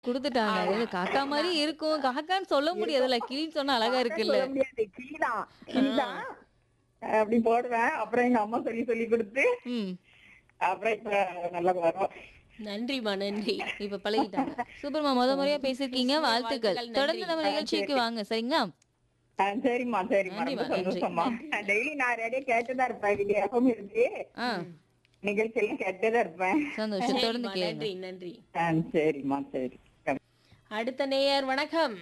குடுத்துட்டாங்க. அது காக்கா மாரி இருக்கும். காக்கான்னு சொல்ல முடியாதுல்ல. கிளின்னு சொன்னா அழகா காக்கா இருக்குல்ல. சொல்ல முடியாது. கிளிதான். கிளிதான். அப்படி போடுவேன். அப்புறம் எங்க அம்மா சொல்லி சொல்லி கொடுத்து, ம். அப்புறம் இப்ப நல்லா வரும். நன்றிம்மா நன்றி இப்ப பழகிட்டாங்க. சூப்பர்மா. முத முறையா பேசியிருக்கீங்க. பேசுனது வாழ்த்துக்கள். வாழ்த்துக்கள். தொடர்ந்து நன்றி. நம்ம நிகழ்ச்சிக்கு வாங்க. சரிங்களா? ஆ, சரிம்மா சரிம்மா நன்றிம்மா, ரொம்ப நன்றி. சந்தோஷம்மா டெய்லி நான் ரேடியோ கேட்டுதான் இருப்பேன் இது எப்பவும் இருக்கு ஆ. நிகழ்ச்சி எல்லாம் கேட்டுதான் இருப்பேன் சந்தோஷம். தொடர்ந்து சரிம்மா, கேளுங்க. நன்றி நன்றி ஆ, சரிம்மா சரி அடுத்த நேயர் வணக்கம்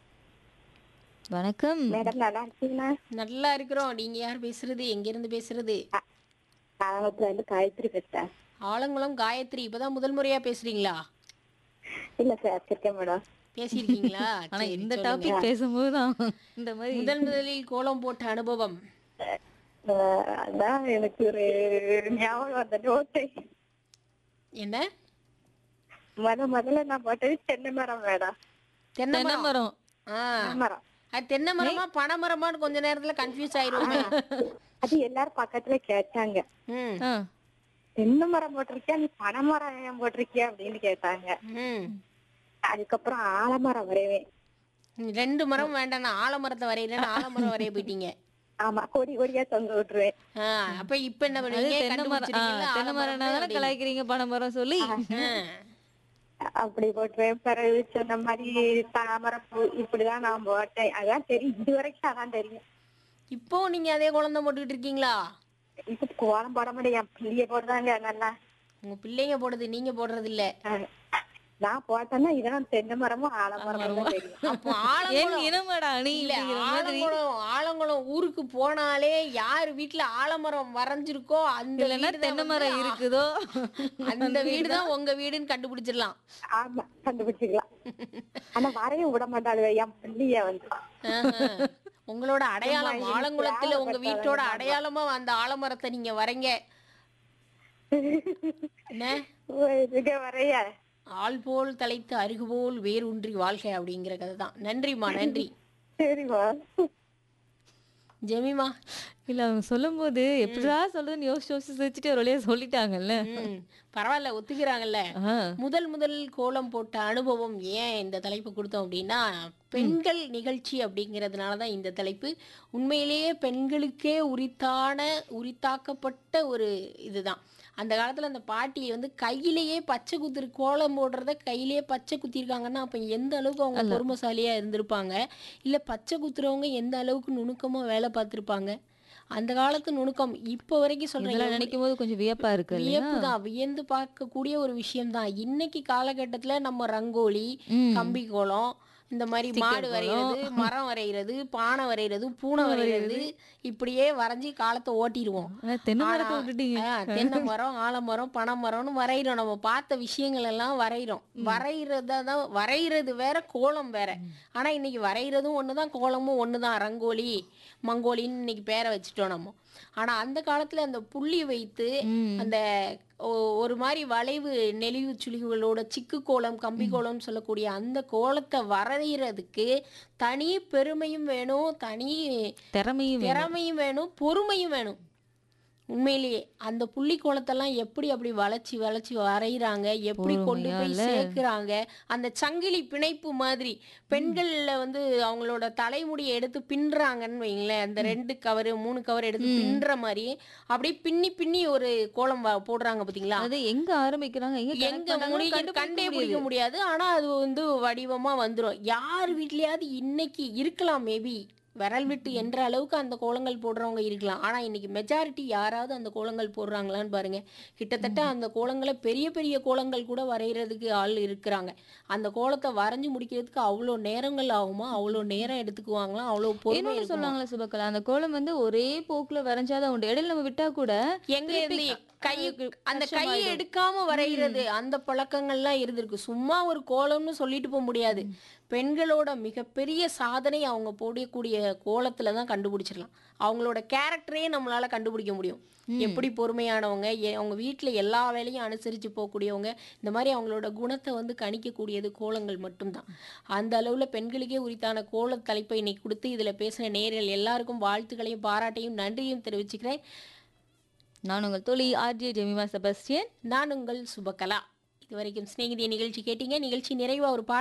வணக்கம். மேடம் நல்லா இருக்கீங்களா நல்லா இருக்கிறோம் நீங்க யார் பேசுறது எங்க இருந்து பேசுறது ஆலங்குளத்துல இருந்து காயத்ரி பேசுறேன் ஆலங்குளம் காயத்ரி இப்பதான் முதல் முறையா பேசுறீங்களா இல்ல சார் இருக்கேன் மேடம் பேசியிருக்கீங்களா ஆனா சரி, இந்த சொல்லுங்க. டாபிக் பேசும்போதுதான் இந்த மாதிரி முதல் முதலில் கோலம் போட்ட அனுபவம் அதான் எனக்கு ஒரு ஞாபகம் வந்த நோட்டு என்ன முத முதல்ல நான் போட்டது தென்னை மரம் மேடம் தென்னை தென்னை மரம் மரம். ஆ. தென்னை மரம் அது தென்னை மரமா பனை மரமான்னு கொஞ்ச நேரத்துல கன்ஃபியூஸ் ஆயிருவோமே அது எல்லாரும் பக்கத்துல கேட்டாங்க ம் ஆ. தென்னை மரம் போட்டிருக்கியா நீ பனை மரம் ஏன் போட்டிருக்கியா அப்படின்னு கேட்டாங்க ம் அதுக்கப்புறம் ஆலமரம் வரைவேன் ரெண்டு மரம் வேண்டாம் நான் ஆலமரத்தை வரையிறேன்னு ஆலமரம் வரைய போயிட்டீங்க ஆமா கொடி கொடியா தொங்க விட்டுருவேன் ஆ, அப்ப இப்ப என்ன அது பண்ணுவீங்க தென்னை மரம். ஆ, கண்டுபிடிச்சிருக்கீங்களா? தென்னை மரம் தானே ஆலமரம்னு கலாய்க்கிறீங்க பனை மரம் சொல்லி ஆ. அப்படி போட்டுருவேன் பிறகு சொன்ன மாதிரி தாமரைப்பூ இப்படிதான் நான் போட்டேன் அதான் தெரியும் இது வரைக்கும் அதான் தெரியும் இப்போ நீங்க அதே குழந்தை போட்டுக்கிட்டு இருக்கீங்களா இப்ப கோலம் போட முடியும் என் பிள்ளைய போடுறாங்க நல்லா உங்க பிள்ளைங்க போடுறது நீங்க போடுறது இல்ல அஹ் நான் போட்டேன்னா இதான் தென்னை மரமும் ஆலமரமும் தான் தெரியும் அப்போ என் ஆலங்குளம் இனமடா நீ இல்ல அப்படிங்கிற மாதிரி ஆலங்குளம் ஆலங்குளம் ஊருக்கு போனாலே யார் வீட்டுல ஆலமரம் வரைஞ்சிருக்கோ அந்த இல்லைன்னா வீடு தான் தென்னை வந்து மரம் இருக்குதோ அந்த வீடு தான் உங்க வீடுன்னு கண்டுபிடிச்சிடலாம் ஆமா கண்டுபிடிச்சிக்கலாம் ஆனா வரைய விட மாட்டாளுங்க என் பிள்ளைய வந்து ஆஹா. உங்களோட அடையாளம் எனக்கு ஆலங்குளத்துல உங்க தேவைப்பட்டாலும் வீட்டோட ஆமா. அடையாளமா அந்த ஆலமரத்தை நீங்க வரைங்க என்ன இதுக்கு வரைய ஆள் போல் தலைத்து அருகு போல் வேர் ஊன்றி வாழ்க்கை அப்படிங்கிற கதை தான் நன்றிம்மா நன்றி சரிம்மா ஜெமிமா இல்ல அவங்க சொல்லும்போது எப்படிடா சொல்றதுன்னு யோசிச்சு யோசிச்சு சிரிச்சுட்டு ஒரு வழியா சொல்லிட்டாங்கல்ல ம், பரவாயில்ல ஒத்துக்கிறாங்கல்ல ஆ. முதல் முதல் கோலம் போட்ட அனுபவம் ஏன் இந்த தலைப்பு கொடுத்தோம் அப்படின்னா பெண்கள் நிகழ்ச்சி அப்படிங்கிறதுனால தான் இந்த தலைப்பு உண்மையிலேயே பெண்களுக்கே உரித்தான உரித்தாக்கப்பட்ட ஒரு இதுதான் அந்த காலத்தில் அந்த பாட்டியை வந்து கையிலேயே பச்சை குத்துரு கோலம் போடுறத கையிலேயே பச்சை குத்திருக்காங்கன்னா அப்போ எந்த அளவுக்கு அவங்க பொறுமைசாலியாக இருந்திருப்பாங்க இல்லை பச்சை குத்துறவங்க எந்த அளவுக்கு நுணுக்கமாக வேலை பார்த்துருப்பாங்க அந்த காலத்து நுணுக்கம் இப்போ வரைக்கும் இதெல்லாம் சொல்கிறேன் நினைக்கும் போது கொஞ்சம் வியப்பா இருக்கு இல்லையா வியப்பு தான் வியந்து பார்க்கக்கூடிய ஒரு விஷயம் தான் இன்னைக்கு காலகட்டத்துல நம்ம ரங்கோலி ம். கம்பி கோலம் இந்த மாதிரி மாடு வரைகிறது மரம் வரைகிறது பானை வரைகிறது பூனை வரைகிறது இப்படியே வரைஞ்சி காலத்தை ஓட்டிடுவோம் ஆனா தென்னை மரத்தை ஆனா, விட்டுட்டீங்க ஆ, தென்னை மரம் ஆலமரம் பனை மரம்னு வரைகிறோம் நம்ம பார்த்த விஷயங்கள் எல்லாம் வரைகிறோம் வரைகிறதா தான் வரைகிறது வேற கோலம் வேற ஆனா இன்னைக்கு வரைகிறதும் ஒண்ணுதான் கோலமும் ஒண்ணுதான் ரங்கோலி மங்கோலின்னு இன்னைக்கு பேரை வச்சுட்டோம் நம்ம ஆனா அந்த காலத்துல அந்த புள்ளி வைத்து அந்த ஒ- ஒரு மாதிரி வளைவு நெளிவு சுழிவுகளோட சிக்கு கோலம் கம்பி கோலம்னு சொல்லக்கூடிய அந்த கோலத்தை வரைகிறதுக்கு தனி பெருமையும் வேணும் தனி திறமையும் வேணும். திறமையும் வேணும் பொறுமையும் வேணும் உண்மையிலேயே அந்த புள்ளி கோலத்தெல்லாம் எப்படி அப்படி வளைச்சி வளைச்சி வரைகிறாங்க எப்படி கொண்டு பொறுமையா போய் இல்ல? சேர்க்குறாங்க அந்த சங்கிலி பிணைப்பு மாதிரி பெண்கள்ல வந்து அவங்களோட தலைமுடியை எடுத்து பின்னுறாங்கன்னு வைங்களேன் அந்த ரெண்டு கவர் மூணு கவர் எடுத்து பின்னுற மாதிரி அப்படியே பின்னி பின்னி ஒரு கோலம் வ- போடுறாங்க பாத்தீங்களா அது எங்க ஆரம்பிக்கிறாங்க எங்க connect எங்க பண்றாங்கன்னு முடிக்க கண்டுபிடிக்க கண்டே முடியாது. பிடிக்க முடியாது ஆனா அது வந்து வடிவமா வந்துரும் யார் வீட்லயாவது இன்னைக்கு இருக்கலாம் மேபி விரல் விட்டு என்ற அளவுக்கு அந்த கோலங்கள் போடுறவங்க இருக்கலாம் ஆனா இன்னைக்கு மெஜாரிட்டி யாராவது அந்த கோலங்கள் போடுறாங்களான்னு பாருங்க கிட்டத்தட்ட அந்த கோலங்களை பெரிய பெரிய கோலங்கள் கூட வரைகிறதுக்கு ஆள் இருக்கிறாங்க அந்த கோலத்தை வரைஞ்சு முடிக்கிறதுக்கு அவ்வளோ நேரங்கள் ஆகுமா அவ்வளோ நேரம் எடுத்துக்குவாங்களாம் அவ்வளோ பொறுமை இன்னொன்னு இருக்குமா? சொன்னாங்களே சுபக்கலா அந்த கோலம் வந்து ஒரே போக்குல வரைஞ்சாதான் உண்டு இடையில நம்ம விட்டா கூட எங்க திருப்பி இருந்து கை அதுக்கு அந்த கையை கஷ்டமாயிடும். எடுக்காம வரைகிறது அந்த பழக்கங்கள்லாம் இருந்திருக்கு சும்மா ஒரு கோலம்னு சொல்லிட்டு போக முடியாது பெண்களோட மிகப்பெரிய சாதனை அவங்க போடக்கூடிய கோலத்துல தான் கண்டுபிடிச்சிடலாம் அவங்களோட கேரக்டரே நம்மளால கண்டுபிடிக்க முடியும் எப்படி பொறுமையானவங்க எ- அவங்க வீட்ல எல்லா வேலையும் அனுசரித்து போகக்கூடியவங்க இந்த மாதிரி அவங்களோட குணத்தை வந்து கணிக்கக்கூடியது கோலங்கள் மட்டும்தான் அந்த அளவில் பெண்களுக்கே உரித்தான கோல தலைப்பை இன்னைக்கு கொடுத்து இதில் பேசின நேரில் எல்லாருக்கும் வாழ்த்துக்களையும் பாராட்டையும் நன்றியும் தெரிவிச்சுக்கிறேன் நான் உங்கள் தோழி ஆர்ஜே ஜெமிமா செபஸ்டியன் நான் உங்கள் சுபகலா இதுவரைக்கும் சிநேகிதிய நிகழ்ச்சி கேட்டீங்க நிகழ்ச்சி நிறைவா ஒரு பாடல்